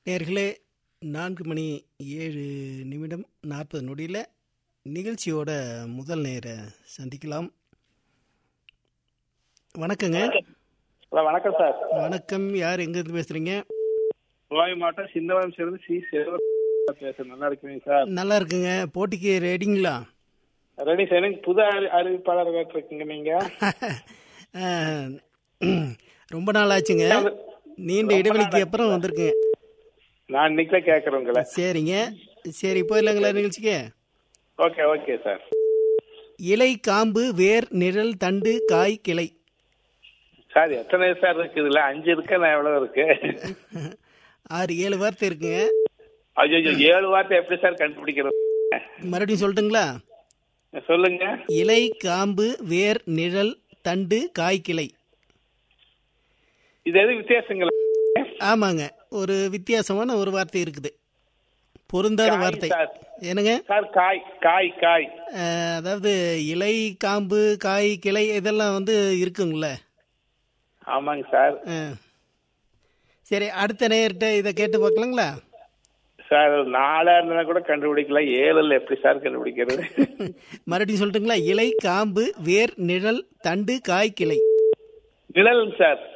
நேர்களே நான்கு மணி ஏழு நிமிடம் நாற்பது நொடியில் நிகழ்ச்சியோட முதல் நேர சந்திக்கலாம் வணக்கங்க ஹலோ வணக்கம் சார் வணக்கம் யார் எங்கேருந்து பேசுகிறீங்க கோவை மாவட்டம் சின்னவரம் சேர்ந்து சி செல்வ பேசுறேன் நல்லா இருக்குங்க சார் நல்லா இருக்குங்க போட்டிக்கு ரெடிங்களா ரெடி சார் எனக்கு புது அறி- அறிவிப்பாளர் இருக்கீங்க நீங்க அஹ், ரொம்ப நாள் ஆச்சுங்க நீண்ட இடைவெளிக்கு அப்புறம் வந்திருக்குங்க நான் இன்னைக்குல கேட்கறேன் உங்களை சரிங்க சரி போயிடலாங்களா நிகழ்ச்சிக்கு ஓகே ஓகே சார் இலை காம்பு வேர் நிழல் தண்டு காய் கிளை சார் எத்தனை சார் இருக்குதுல்ல அஞ்சு இருக்கு நான் எவ்வளவு இருக்கு ஆறு ஏழு வார்த்தை இருக்குங்க ஐயோ ஏழு வார்த்தை எப்படி சார் கண்டுபிடிக்கிறது மறுபடியும் சொல்லட்டுங்களா சொல்லுங்க இலை காம்பு வேர் நிழல் தண்டு காய் கிளை இது எது வித்தியாசங்களா ஆமாங்க ஒரு வித்தியாசமான ஒரு வார்த்தை இருக்குது பொருந்தாத காய் வார்த்தை சார். என்னங்க சார் காய் காய் காய் அஹ், அதாவது இலை காம்பு காய் கிளை இதெல்லாம் வந்து இருக்குங்கள ஆமாங்க சார் அஹ். சரி அடுத்த நேர்கிட்ட இதை கேட்டு பார்க்கலாங்களா சார் நாலா இருந்தா கூட கண்டுபிடிக்கல ஏழுல எப்படி சார் கண்டுபிடிக்கிறது மறுபடியும் சொல்லட்டுங்களா இலை காம்பு வேர் நிழல் தண்டு காய் கிளை நிழல் சார்